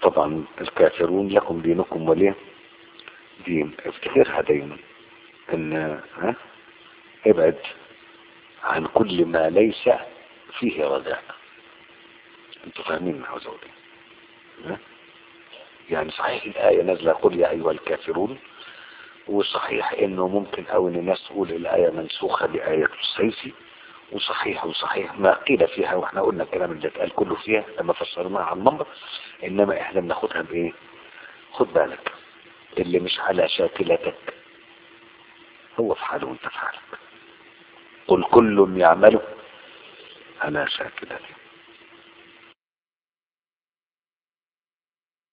طبعا الكافرون لكم دينكم وليه دين افتكرها دايما ان ها ابعد عن كل ما ليس فيه رجاء انتوا فاهمين ما عاوز اقول ايه ها؟ يعني صحيح الآية نازلة قل يا أيها الكافرون وصحيح انه ممكن او ان الناس تقول الآية منسوخة بآية السيف وصحيح وصحيح ما قيل فيها واحنا قلنا الكلام اللي اتقال كله فيها لما فسرناها على المنبر انما احنا بناخدها بايه خد بالك اللي مش على شاكلتك هو في حاله وانت في حالك قل كل يعمل على شاكلته